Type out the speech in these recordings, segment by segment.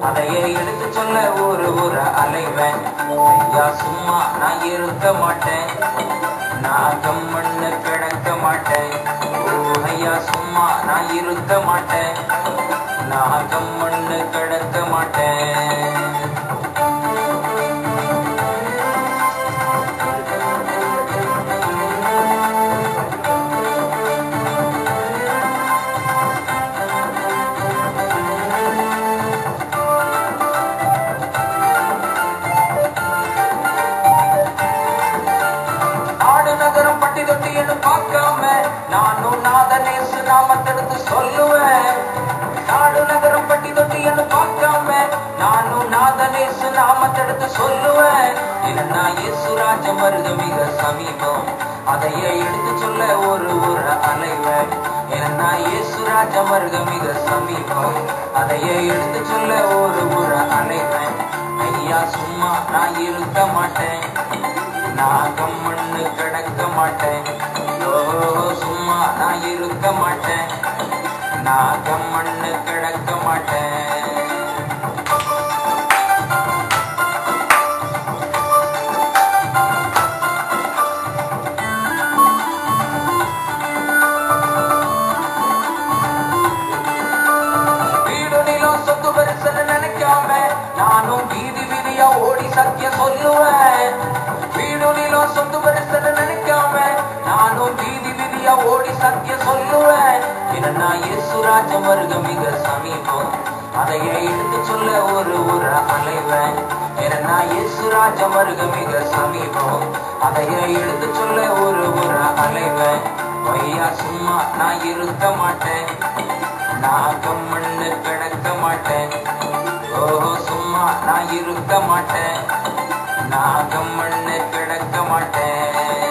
அதையே எடுத்து சொல்ல ஒரு ஒரு அலைவன் ஐயா சும்மா நான் இருக்க மாட்டேன் நான் கம்மண்ணு கிடக்க மாட்டேன் ஓ ஐயா சும்மா நான் இருக்க மாட்டேன் நான் கம்மண்ணு கிடக்க மாட்டேன் நாடு நகரம் பட்டி தொட்டி என்று பார்க்காம நானும் நாதனேசு நாமத்தெடுத்து சொல்லுவேன் நாடு நகரம் பட்டி தொட்டி என்று பார்க்காம நானும் நாதனேசு நாமத்தெடுத்து சொல்லுவேன் இல்லைன்னா இயேசுராஜம் வருக மிக சமீபம் அதையே எடுத்து சொல்ல ஒரு ஒரு அலைவன் ஏன்னா இயேசுராஜம் வருக மிக சமீபம் அதையே எடுத்து சொல்ல ஒரு ஒரு அலைவன் ஐயா சும்மா நான் இருக்க மாட்டேன் நான் கம்மண்ணு கிடக்க மாட்டேன் ஓ சும்மா நான் இருக்க மாட்டேன் நான் கம்மண்ணு கிடக்க மாட்டேன் வீடு நிலம் சொத்து பெருசுன்னு நினைக்காம நானும் வீதி வீதியா ஓடி சத்தியம் சொல்லுவேன் வீடு நிலம் சொத்து பெருசுன்னு நினைக்காம நானும் வீதி வீதியா ஓடி சத்தியம் சொல்லுவேன் என்னன்னா இயேசுராஜம் வருக மிக சமீபம் அதையே எடுத்து சொல்ல ஒரு ஒரு அலைவன் ஏன்னா இயேசுராஜம் வருக மிக சமீபம் அதையே எடுத்து சொல்ல ஒரு ஒரு அலைவன் ஐயா சும்மா நான் இருக்க மாட்டேன் நான் கம்மண்ணு கிடக்க மாட்டேன் ஓஹோ சும்மா நான் இருக்க மாட்டேன் நான் கம்மண்ணு கிடக்க மாட்டேன்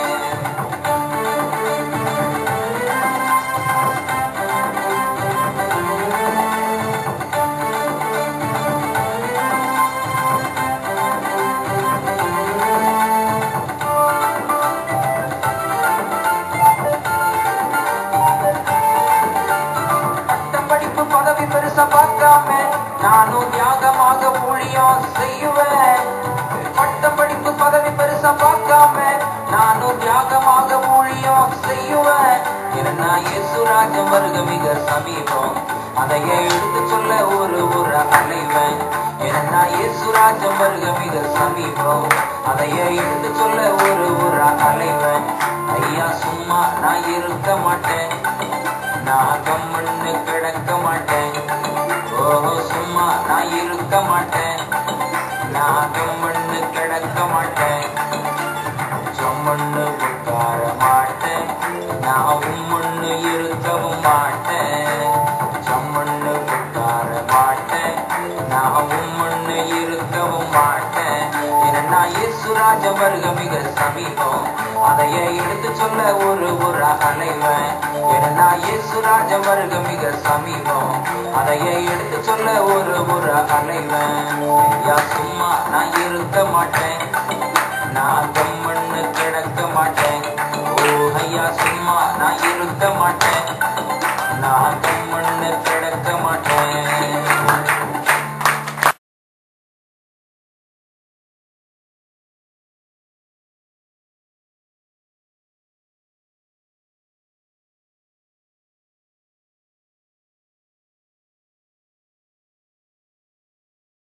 பட்டம் படிப்பு பதவி பெருசா பார்க்காம நானும் தியாகமாக ஊழியம் செய்யுவேன் பட்டம் படிப்பு பதவி பெருசா பார்க்காம நானும் தியாகமாக ஊழியம் செய்யுவேன் ஏன்னா இயேசுராஜம் வருக மிக சமீபம் அதையே எடுத்து சொல்ல ஒரு ஒரு அலைவன் ஏன்னா இயேசுராஜம் வருக மிக சமீபம் அதையே எடுத்து சொல்ல ஒரு ஒரு அலைவன் ஐயா சும்மா நான் இருக்க மாட்டேன் நான் கம்மண்ணு கிடக்க மாட்டேன் ஓஹோ சும்மா நான் இருக்க மாட்டேன் நான் கம்மண்ணு கிடக்க மாட்டேன் சும்மண்ணு உட்கார மாட்டேன் நான் உம்மண்ணு இருக்கவும் மாட்டேன் சும்மண்ணு உட்கார மாட்டேன் நான் உம்மண்ணு இருக்கவும் மாட்டேன் ஏன்னா இயேசுராஜ வருக மிக சமீபம் அதையே எடுத்து சொல்ல ஒரு ஒரு அலைவன் ஏன்னா இயேசுராஜ வருக மிக சமீபம் அதையே எடுத்து சொல்ல ஒரு ஒரு அலைவன் ஐயா சும்மா நான் இருக்க மாட்டேன் நான் கம்மண்ணு கிடக்க மாட்டேன் ஓ ஐயா சும்மா நான் இருக்க மாட்டேன் நான் கம்மண்ணு